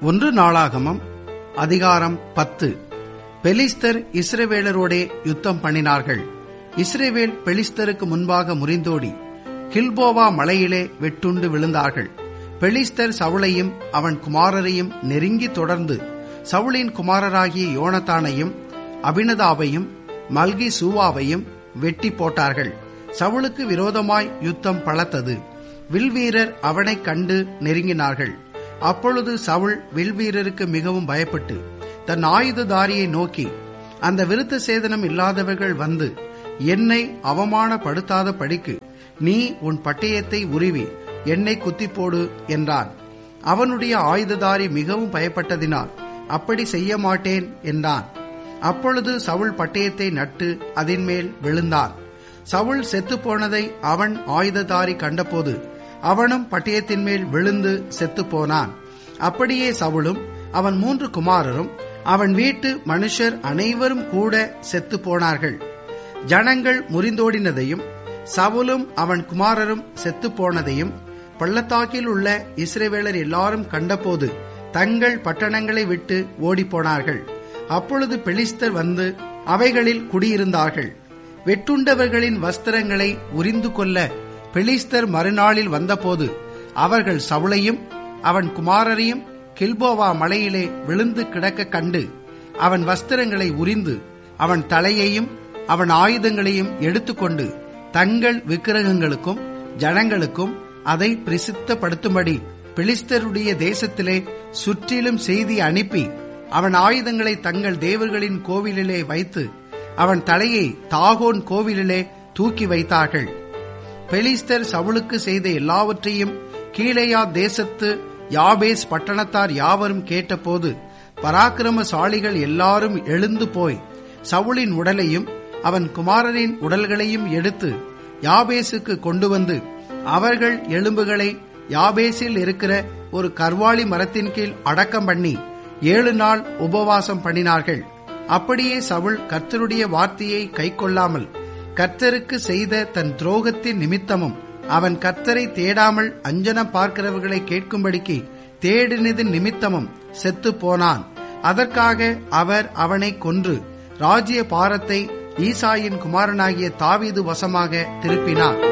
ஒன்று நாளாகமம் அதிகாரம் பத்து பெலிஸ்தர் இஸ்ரவேலரோடே யுத்தம் பண்ணினார்கள் இஸ்ரவேல் பெலிஸ்தருக்கு முன்பாக முறிந்தோடி கில்போவா மலையிலே வெட்டுண்டு விழுந்தார்கள் பெலிஸ்தர் சவுளையும் அவன் குமாரரையும் நெருங்கி தொடர்ந்து சவுளின் குமாரராகிய யோனத்தானையும் அபினதாவையும் மல்கி சூவாவையும் வெட்டி போட்டார்கள் சவுளுக்கு விரோதமாய் யுத்தம் பலத்தது வில்வீரர் அவனைக் கண்டு நெருங்கினார்கள் அப்பொழுது சவுல் வில்வீரருக்கு மிகவும் பயப்பட்டு தன் ஆயுததாரியை நோக்கி அந்த விருத்த சேதனம் இல்லாதவர்கள் வந்து என்னை அவமானப்படுத்தாத படிக்கு நீ உன் பட்டயத்தை உருவி என்னை குத்தி போடு என்றான் அவனுடைய ஆயுததாரி மிகவும் பயப்பட்டதினால் அப்படி செய்ய மாட்டேன் என்றான் அப்பொழுது சவுல் பட்டயத்தை நட்டு அதன் மேல் விழுந்தான் சவுல் செத்துப்போனதை அவன் ஆயுததாரி கண்டபோது அவனும் பட்டயத்தின் மேல் விழுந்து செத்துப்போனான் அப்படியே சவுலும் அவன் மூன்று குமாரரும் அவன் வீட்டு மனுஷர் அனைவரும் கூட செத்து போனார்கள் ஜனங்கள் முறிந்தோடினதையும் சவுலும் அவன் குமாரரும் செத்து போனதையும் பள்ளத்தாக்கில் உள்ள இஸ்ரேவேலர் எல்லாரும் கண்டபோது தங்கள் பட்டணங்களை விட்டு ஓடிப்போனார்கள் அப்பொழுது பெலிஸ்தர் வந்து அவைகளில் குடியிருந்தார்கள் வெட்டுண்டவர்களின் வஸ்திரங்களை உரிந்து கொள்ள பெலிஸ்தர் மறுநாளில் வந்தபோது அவர்கள் சவுளையும் அவன் குமாரரையும் கில்போவா மலையிலே விழுந்து கிடக்க கண்டு அவன் வஸ்திரங்களை உரிந்து அவன் தலையையும் அவன் ஆயுதங்களையும் எடுத்துக்கொண்டு தங்கள் விக்கிரகங்களுக்கும் ஜனங்களுக்கும் அதை பிரசித்தப்படுத்தும்படி பிலிஸ்தருடைய தேசத்திலே சுற்றிலும் செய்தி அனுப்பி அவன் ஆயுதங்களை தங்கள் தேவர்களின் கோவிலிலே வைத்து அவன் தலையை தாகோன் கோவிலிலே தூக்கி வைத்தார்கள் பெலிஸ்தர் சவுளுக்கு செய்த எல்லாவற்றையும் கீழையா தேசத்து யாபேஸ் பட்டணத்தார் யாவரும் கேட்டபோது பராக்கிரமசாலிகள் எல்லாரும் எழுந்து போய் சவுளின் உடலையும் அவன் குமாரரின் உடல்களையும் எடுத்து யாபேசுக்கு கொண்டு வந்து அவர்கள் எலும்புகளை யாபேசில் இருக்கிற ஒரு கர்வாளி மரத்தின் கீழ் அடக்கம் பண்ணி ஏழு நாள் உபவாசம் பண்ணினார்கள் அப்படியே சவுள் கர்த்தருடைய வார்த்தையை கைக்கொள்ளாமல் கர்த்தருக்கு செய்த தன் துரோகத்தின் நிமித்தமும் அவன் கர்த்தரை தேடாமல் அஞ்சனம் பார்க்கிறவர்களை கேட்கும்படிக்கு தேடினது நிமித்தமும் செத்து போனான் அதற்காக அவர் அவனை கொன்று ராஜ்ய பாரத்தை ஈசாயின் குமாரனாகிய தாவீது வசமாக திருப்பினார்